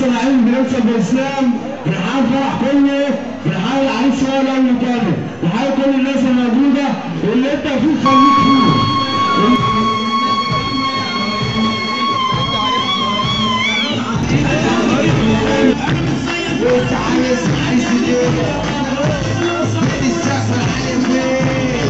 نعيم بنوصل باسلام فرحان فرح كله فرحان العريس هو لو مكانه فرحان كل الناس الموجوده واللي انت فيه خليك فيه وانت عايز عايز ايه؟ بدي السقف العالي فين؟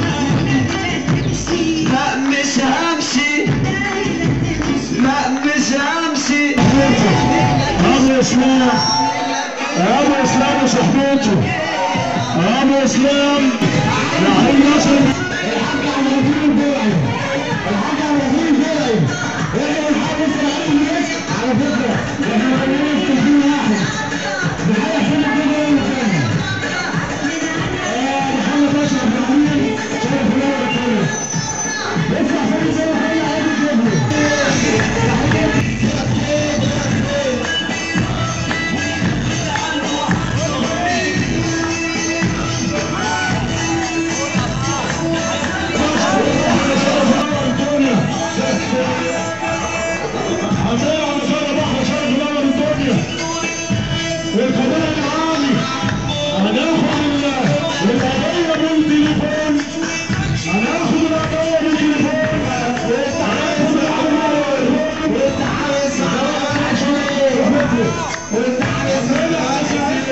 لا مش همشي لا مش همشي ابو اسلام ابو اسلام وصحبته ابو اسلام لعيب مصر الحاج عبد الغفور البرعي الحاج عبد الغفور البرعي احنا الحارس العالم الناس على فكره احنا عندنا في تلفزيون واحد بحاجه حلوه كده يوم تاني محمد اشرف العميل شرف الله وكرمه اسمع فريق زي ما كان عادي جدا هنضيع مسار بحر شرف الأول الدنيا والقضية العالي هناخد ال- القضية بالتليفون هناخد القضية بالتليفون هناخد القضية وانت عايز وانت عايز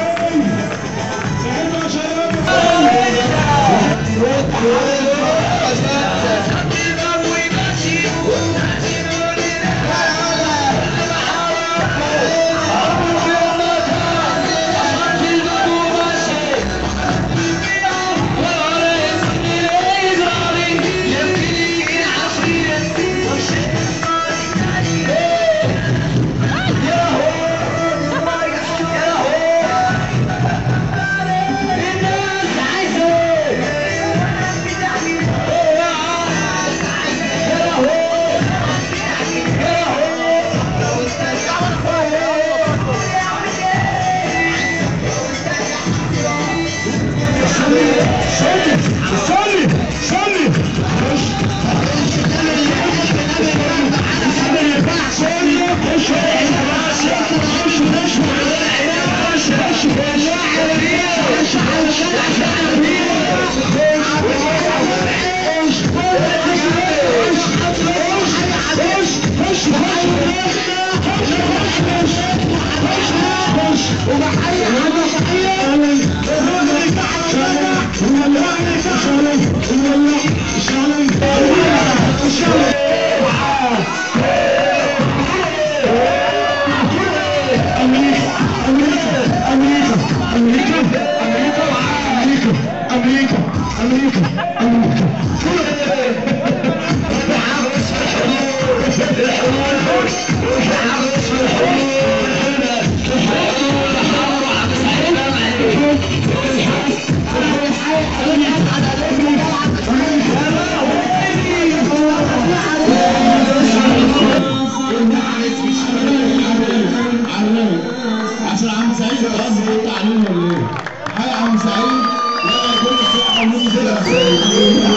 صلي صلي أمريكا أمريكا أمريكا عشان عم سعيد خلاص بيقطع علينا ولا ايه؟ حي عم سعيد لا يكون الصحة والنصر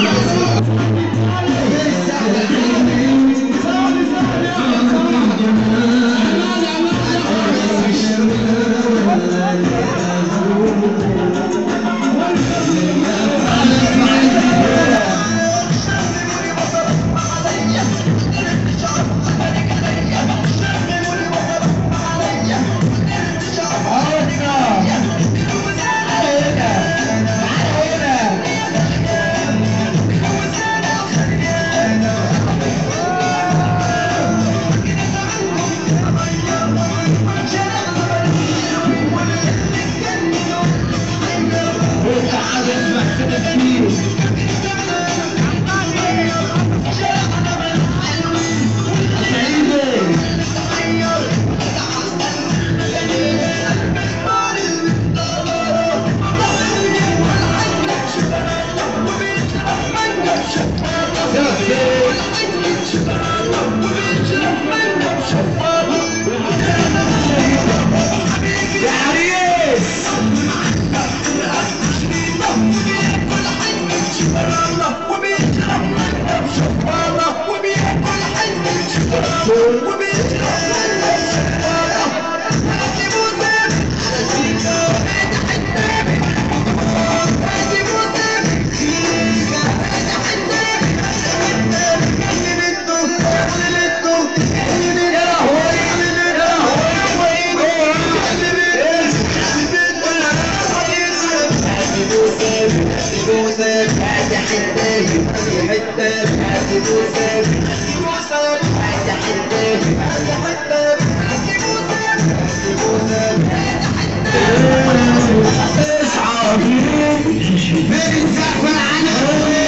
فين الزحمة العنب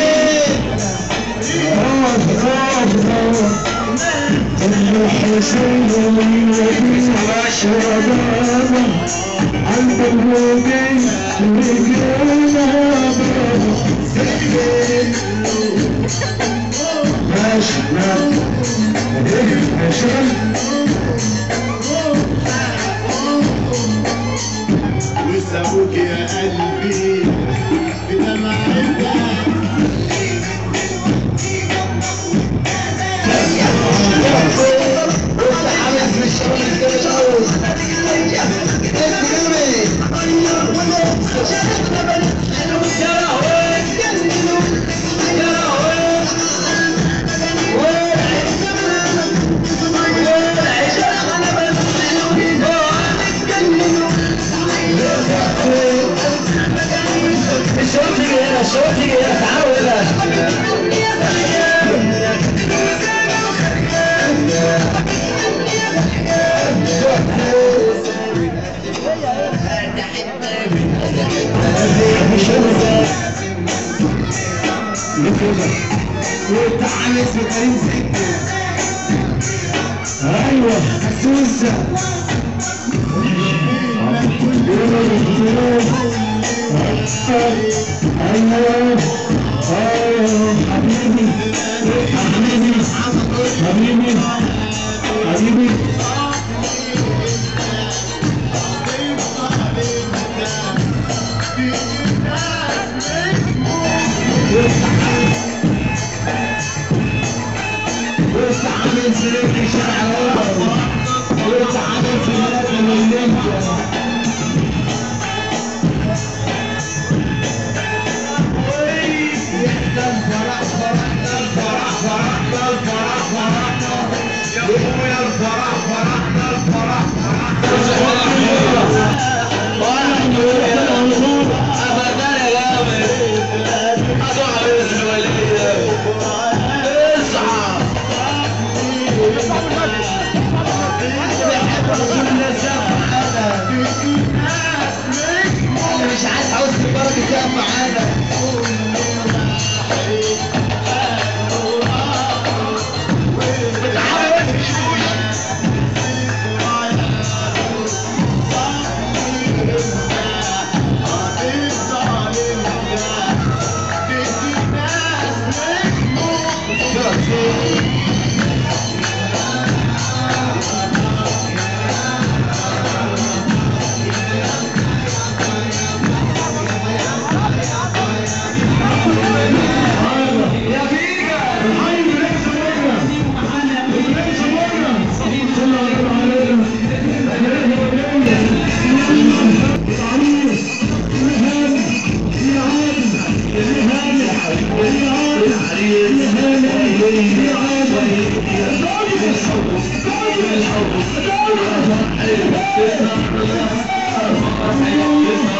الحسين والنبي شبابا عند الوجه رجالنا ماشي ماشي وسابوك يا قلبي بدمعتك وانت حامس في الشغل انت مش عاوز انت جنبي الشوط تيجي هنا الشوط تيجي هنا تعالوا هنا وانت حامس في كريم سكة ايوه سوسة ايوه ايوه حبيبي حبيبي حبيبي حبيبي وانت حامس في رجل شارع الأرض وانت حامس في بلاد من الليمبيا يحزن فرح فرحنا الفرح فرحنا الفرح فرحنا يا ابويا الفرح فرحنا الفرح مش عايز عاوز البركة تقف معانا يا فيجا الحي ليس مرة ليس مرة صلى الله عليه العريس الهام العادل الهام الهام الهام الهام